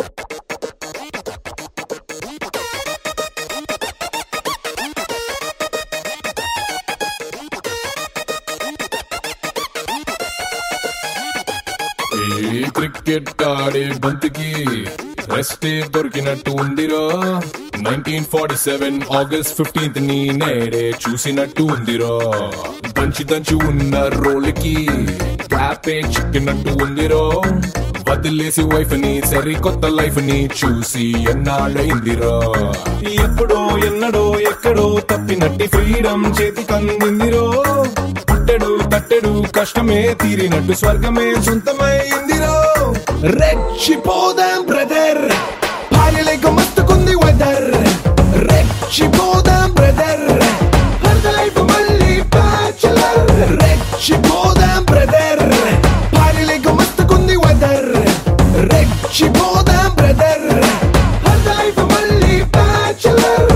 ఈ క్రికెట్ ఆడే బంతికి రెస్టే దొరికినట్టు ఉందిరో nineteen forty seven August fifteenth ని నేడే చూసినట్టు ఉందిరో దంచి దంచి ఉన్న రోల్కి క్యాపే చిక్కినట్టు ఉందిరో వదిలేసి వైఫ్ ని సరికొత్త లైఫ్ ని చూసి ఎన్నాళ్ళైందిరో ఎప్పుడో ఎన్నడో ఎక్కడో తప్పినట్టి ఫ్రీడమ్ చేతి కందిందిరో పుట్టెడు తట్టెడు కష్టమే తీరినట్టు స్వర్గమే సొంతమైందిరో రెచ్చిపోదాం బ్రదర్ భార్యలేక మస్తుకుంది వెదర్ రెచ్చిపోదాం బ్రదర్ లైఫ్ మళ్ళీ బ్యాచులర్ రెచ్చిపోదాం బ్రదర్ భార్యలేక మస్తుకుంది వెదర్ రెచ్చిపోదాం బ్రదర్ లైఫ్ మళ్ళీ బ్యాచులర్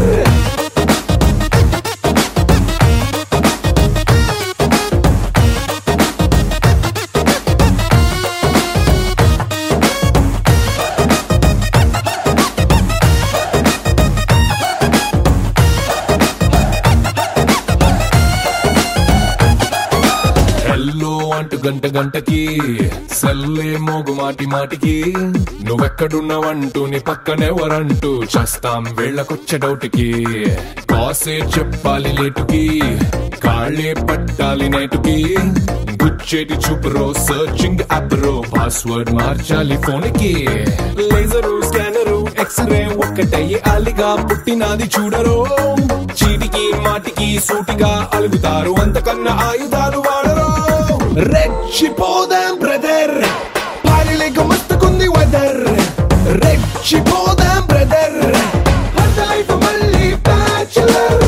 హెల్లో అంటూ గంట గంటకి సెల్లే మోగు మాటి మాటికి నువ్వెక్కడున్నావంటూ నీ పక్కనెవరంటూ చేస్తాం వేళ్ళకొచ్చే డౌట్కి కాసే చెప్పాలి లేటుకి కాళ్ళే పట్టాలి నేటుకి గుచ్చేటి చూపురో సర్చింగ్ యాప్ రో పాస్వర్డ్ మార్చాలి ఫోన్ కి లేజరు స్కానరు ఎక్స్రే ఒక్కటయ్యి అలిగా పుట్టినది చూడరు చీటికి మాటికి సూటిగా అలుగుతారు అంతకన్నా ఆయుధాలు వాడరు రెచ్చిపోదాం బ్రదర్ పారిలేక మస్తుకుంది వెదర్ రెచ్చిపోదాం బ్రదర్ లైఫ్ మళ్ళీ బ్యాచులర్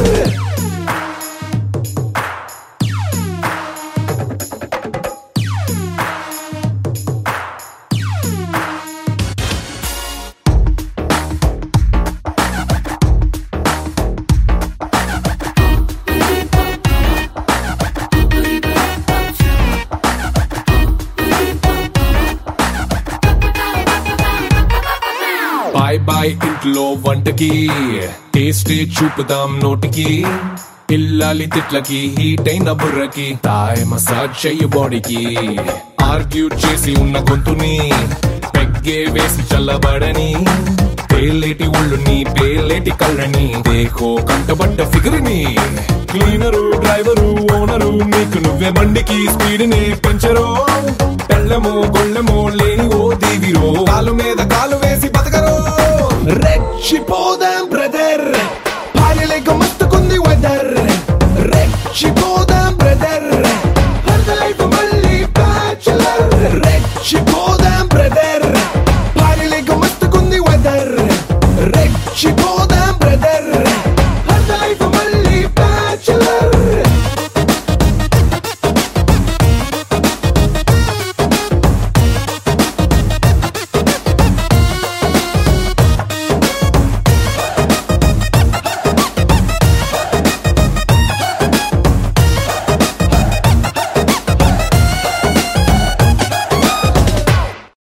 బాయ్ బాయ్ ఇంట్లో వంటకి టేస్టే చూపుదాం నోటికి పిల్లాలి తిట్లకి హీట్ అయిన బుర్రకి తాయ్ మసాజ్ చెయ్యి బాడీకి ఆర్గ్యూ చేసి ఉన్న గొంతుని పెగ్గే వేసి చల్లబడని పేలేటి ఒళ్ళుని పేలేటి కళ్ళని దేహో కంటబడ్డ ఫిగర్ని క్లీనరు డ్రైవరు ఓనరు నీకు నువ్వే బండికి స్పీడ్ ని పెంచరు పెళ్ళము గొళ్ళము లేని ఓ దీవిరో కాలుమే